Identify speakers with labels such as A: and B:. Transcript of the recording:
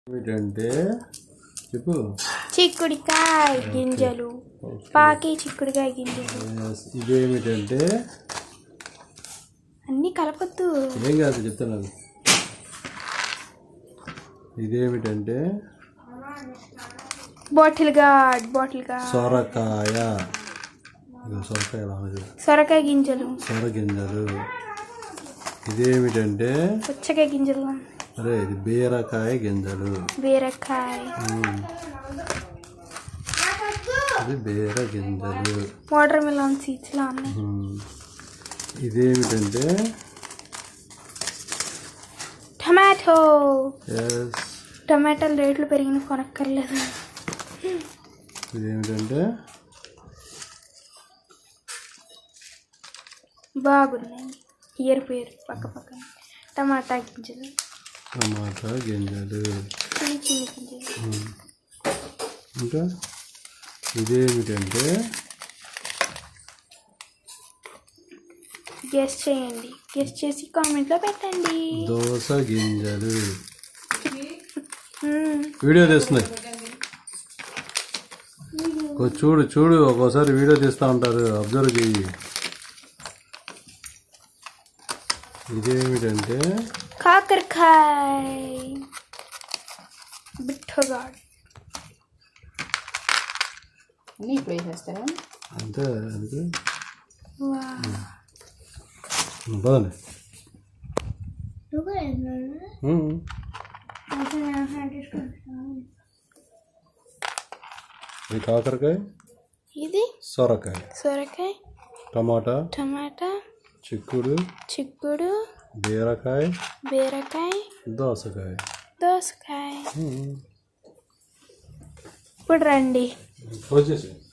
A: ఏమిటంటే చెప్పు
B: చిక్కుడికాయ గింజలు పాకి చిక్కుడికాయ గింజలు
A: Yes, ఇదేమిటంటే
B: అన్నీ కలపొద్దు
A: ఏం కాదు చెప్తాను అది. ఇదేమిటంటే
B: బాటిల్ గార్డ్ బాటిల్ గార్డ్
A: సొరకాయ ఇదిగో సొరకాయ రాదు
B: సొరకాయ గింజలు
A: సొర గింజలు ఇదేమిటంటే
B: పుచ్చకాయ గింజలు
A: అరే ఇది బీరకాయ గింజలు
B: బీరకాయ
A: ఉమ్. ఇది బీర గింజలు
B: వాటర్ మిలాన్ సీడ్స్ లా ఉన్నాయి
A: ఉమ్. ఇదేమిటంటే
B: టమాటో
A: ఎస్
B: టమాటాలు రేట్లు పెరిగిన కొనక్కర్లేదు
A: ఇదేమిటంటే
B: బాగున్నాయి ఇయర్ పేరు పక్క పక్కన టమాటా గింజలు
A: టమాటా గింజలు
B: చిన్న చిన్న గింజలు
A: ఉమ్. ఇంకా ఇదేమిటంటే
B: గెస్ట్ చేయండి గెస్ట్ చేసి కామెంట్లో పెట్టండి
A: దోస గింజలు
B: మ్మ్.
A: వీడియో తీస్తున్నాయి ఓ చూడు చూడు ఒక్కోసారి వీడియో తీస్తూ ఉంటారు అబ్జర్వ్ చెయ్యి ఇదేమిటంటే
B: కాకరకాయ బిట్టగాడ్
C: అన్నీ ఇప్పుడు వేసేస్తారా
A: అంతే అందుకే
B: వా
A: పదండి ఉమ్. ఇది కాకరకాయ
B: ఇది
A: సొరకాయ
B: సొరకాయ
A: టమాటా
B: టమాటా
A: చిక్కుడు
B: చిక్కుడు
A: బీరకాయ
B: బీరకాయ
A: దోసకాయ
B: దోసకాయ
A: ఉమ్.
B: ఇప్పుడు రండి
A: క్లోజ్ చేసి